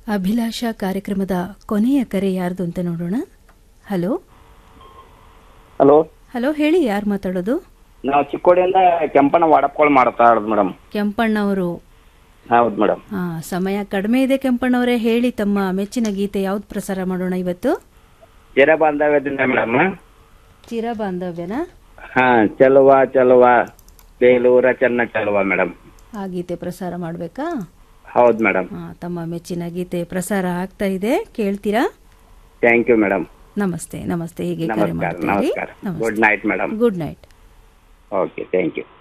ಅಭಿಲಾಷಾ ಕಾರ್ಯಕ್ರಮದ ಕೊನೆಯ ಕರೆ ಯಾರ್ದು ಅಂತ ನೋಡೋಣ ಹಲೋ ಹಲೋ ಹಲೋ ಹೇಳಿ ಯಾರು ಮಾತಾಡೋದು ನಾವು ಚಿಕ್ಕೋಡಿಯಿಂದ ಕೆಂಪಣ್ಣ ವಾಡಪ್ಕೊಳ್ ಮಾಡ್ತಾ ಇರೋದು ಮೇಡಮ್ ಕೆಂಪಣ್ಣವರು ಹೌದು ಮೇಡಮ್ ಹಾ ಸಮಯ ಕಡಿಮೆ ಇದೆ ಕೆಂಪಣ್ಣವರೇ ಹೇಳಿ ತಮ್ಮ ಮೆಚ್ಚಿನ ಗೀತೆ ಯಾವ್ದು ಪ್ರಸಾರ ಮಾಡೋಣ ಇವತ್ತು ಚಿರ ಬಾಂಧವ್ಯದಿಂದ ಮೇಡಮ್ ಚಿರ ಬಾಂಧವ್ಯನಾ ಹಾ ಚಲುವ ಚಲುವ ಬೇಲೂರ ಚೆನ್ನ ಚಲುವ ಮೇಡಮ್ ಆ ಗೀತೆ ಪ್ರಸಾರ ಮಾಡಬೇಕಾ ಹೌದು ಮೇಡಮ್ ಹಾ ತಮ್ಮ ಮೆಚ್ಚಿನ ಗೀತೆ ಪ್ರಸಾರ ಆಗ್ತಾ ಇದೆ ಕೇಳ್ತೀರಾ ಥ್ಯಾಂಕ್ ಯು ಮೇಡಮ್ ನಮಸ್ತೆ ನಮಸ್ತೆ ಹೀಗೆ ಕರೆ ನಮಸ್ಕಾರ ಮಾಡ್ತಾ ಇರಿ ನಮಸ್ಕಾರ good night madam good night okay thank you